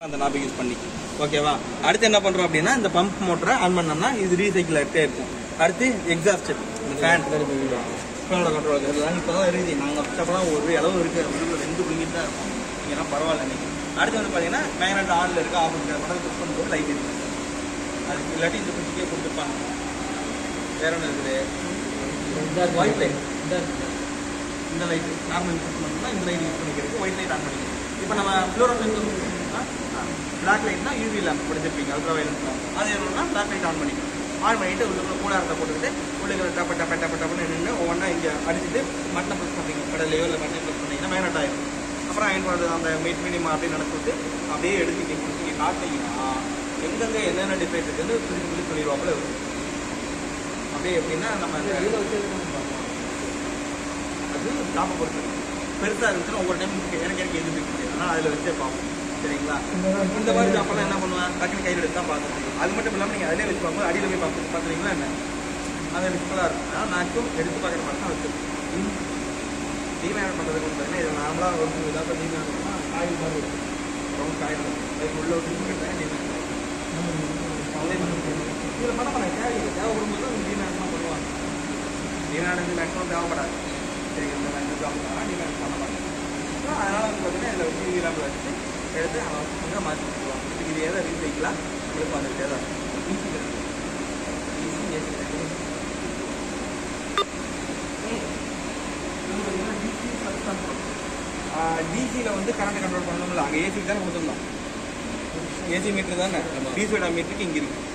அந்த நாபை யூஸ் பண்ணி ஓகேவா அடுத்து என்ன பண்றோம் அப்படின்னா இந்த பம்ப் மோட்டரை ஆன் பண்ணோம்னா இது ரீசைக்கிள் ஆகிட்டே இருக்கும் அடுத்து எக்ஸாஸ்ட் இந்த ஃபேன் ஃபேனோட கண்ட்ரோல் இதெல்லாம் இப்போ தான் இருக்குது நாங்கள் அப்போலாம் ஒரு அளவு இருக்கு உள்ளுக்குள்ள ரெண்டு பிடிங்கிட்டு தான் இருக்கும் இங்கெல்லாம் பரவாயில்ல இன்னைக்கு அடுத்து வந்து பார்த்தீங்கன்னா மேக்னட் ஆன்ல இருக்கு ஆஃப் இருக்கிற படம் புஷ் பண்ணும்போது லைட் இருக்கு அது இல்லாட்டி இந்த குச்சிக்கே கொடுத்துருப்பாங்க வேற ஒன்று இருக்குது ஒயிட் லைட் இந்த லைட் நார்மல் யூஸ் பண்ணோம்னா இந்த லைட் யூஸ் பண்ணிக்கிறதுக்கு ஒயிட் லைட் ஆன் பண்ணிக்கிறோம் இப்போ நம்ம ஃப்ளோரோசென்ட் பிளாக் லைட்னா யூவி லேம்ப் படிச்சிருப்பீங்க அல்ட்ரா வயலட் அது என்னன்னா பிளாக் லைட் ஆன் பண்ணிக்கணும் ஆன் பண்ணிட்டு உள்ளுக்குள்ள கூடாரத்தை போட்டுக்கிட்டு உள்ளுக்குள்ள டப்ப டப்ப டப்ப டப்புன்னு நின்று ஒவ்வொன்றா இங்கே அடிச்சுட்டு மட்டனை ப்ரெஸ் பண்ணுறீங்க கடலையோ இல்லை மட்டனை ப்ரெஸ் பண்ணீங்கன்னா மேக்னட் ஆயிடும் அப்புறம் அயன் பண்ணுறது அந்த மீட் மினிமா அப்படியே நடந்துட்டு அப்படியே எடுத்து இங்கே கொடுத்து இங்கே காட்டினீங்கன்னா எங்கெங்க என்னென்ன டிஃபெக்ட் இருக்குன்னு சொல்லி சொல்லி சொல்லிடுவாப்புல இருக்கும் அப்படியே எப்படின்னா நம்ம அந்த அது டாப்பை பொறுத்து பெருசாக இருந்துச்சுன்னா ஒவ்வொரு டைம் எனக்கு எனக்கு எது முடியாது அதனால் அதில் வச்சே பார்ப்போம் சரிங்களா இந்த மாதிரி டாப்பெல்லாம் என்ன பண்ணுவேன் டக்குனு கையில் எடுத்து தான் பார்க்க முடியும் அது மட்டும் இல்லாமல் நீங்கள் அதிலே வச்சு பார்க்கும்போது அடியில் போய் பார்த்து பார்த்துறீங்களா என்ன அது ரிஸ்கலாக இருக்கும் அதனால் மேக்ஸிமம் எடுத்து பார்க்குற மாதிரி தான் வச்சுருக்கேன் டீமேன் பண்ணுறதுக்கு வந்து பார்த்தீங்கன்னா இது நார்மலாக ஒரு இதாக டீமேன் பண்ணால் காயில் மாதிரி இருக்கும் ரொம்ப காயில் அதுக்கு உள்ள ஒரு டியூப் கட்டாங்க டீமேன் இதில் பண்ண பண்ண தேவையில்லை தேவைப்படும் போது டீமேன் தான் பண்ணுவாங்க டீமேன் வந்து மேக்ஸிமம் தேவைப்படாது சரி இந்த மாதிரி ஜாப் பண்ணால் டீமேன் பண்ண மாட்டேன் அதனால் வந்து பார்த்தீங்கன்னா இதில் வந்து யூவி லேம்பில் வச்சு எடுத்து அவங்க மாற்றி கொடுத்துருவாங்க இதுக்கு இது எதை ரீசைக்கிளாக உங்களுக்கு வந்துகிட்டே தான் இருக்கும் டிசியில் வந்து கரண்ட் கண்ட்ரோல் பண்ணணும்ல அங்கே ஏசிக்கு தானே கொடுத்துருந்தோம் ஏசி மீட்டர் தானே டிசியோட மீட்டருக்கு இங்கே இருக்கு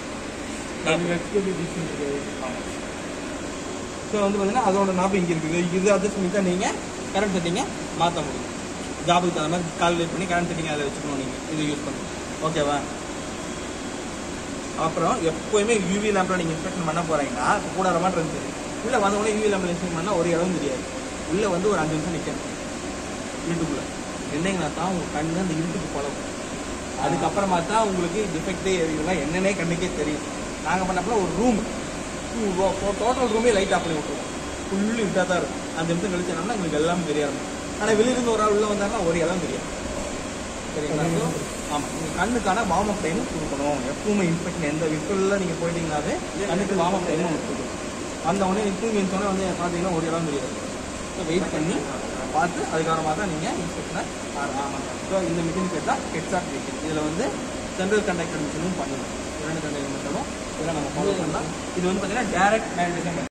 ஸோ வந்து பார்த்தீங்கன்னா அதோட நாப்பு இங்கே இருக்குது இது அட்ஜஸ்ட் பண்ணி தான் நீங்கள் கரண்ட் செட்டிங்கை மாற்ற முடியும் ஜாபுக்கு தகுந்த மாதிரி கால்குலேட் பண்ணி கரண்ட் செட்டிங் அதில் வச்சுக்கணும் நீங்கள் இது யூஸ் பண்ணணும் ஓகேவா அப்புறம் எப்போயுமே யூவி லேம்பில் நீங்கள் இன்ஸ்பெக்ஷன் பண்ண போகிறீங்கன்னா இப்போ கூட மாதிரி இருந்துச்சு உள்ளே வந்தவொடனே யூவி லேம்பில் இன்ஸ்பெக்ட் பண்ணால் ஒரு இடம் தெரியாது உள்ளே வந்து ஒரு அஞ்சு நிமிஷம் நிற்கணும் இருட்டுக்குள்ளே என்னங்கன்னா தான் உங்கள் கண்ணு அந்த இருட்டுக்கு பழகும் அதுக்கப்புறமா தான் உங்களுக்கு டிஃபெக்டே இதெல்லாம் என்னன்னே கண்ணுக்கே தெரியும் நாங்கள் பண்ணப்பல ஒரு ரூம் டோட்டல் ரூமே லைட் ஆஃப் பண்ணி விட்டுருவோம் ஃபுல்லு இருட்டாக தான் இருக்கும் அஞ்சு நிமிஷம் கழிச்சோம்னா எங்களுக்கு எல்லாம் தெரிய ஆரம்பிக்கும் ஆனால் வெளியிருந்து ஒரு ஆள் உள்ள வந்தாருன்னா ஒரு இடம் தெரியும் சரிங்களா ஆமாம் நீங்கள் கண்ணுக்கான வார்ம் அப் டைமும் கொடுக்கணும் எப்பவுமே இன்ஸ்பெக்ஷன் எந்த விற்குள்ள நீங்கள் போயிட்டீங்கன்னாவே கண்ணுக்கு வார்ம் அப் டைமும் கொடுக்கணும் அந்த உடனே நீங்கள் தூங்கி சொன்னால் வந்து பார்த்தீங்கன்னா ஒரு இடம் தெரியாது ஸோ வெயிட் பண்ணி பார்த்து அதுக்கப்புறமா தான் நீங்கள் இன்ஸ்பெக்ஷனை ஆரம்பிக்கணும் ஸோ இந்த மிஷின் கேட்டால் ஹெட்ஸாட் மிஷின் இதில் வந்து சென்ட்ரல் கண்டக்டர் மிஷினும் பண்ணணும் இரண்டு கண்டக்டர் மிஷினும் இதெல்லாம் நம்ம ஃபாலோ பண்ணலாம் இது வந்து பார்த்தீங்கன்னா டேரக்ட் மேக்னடிசம்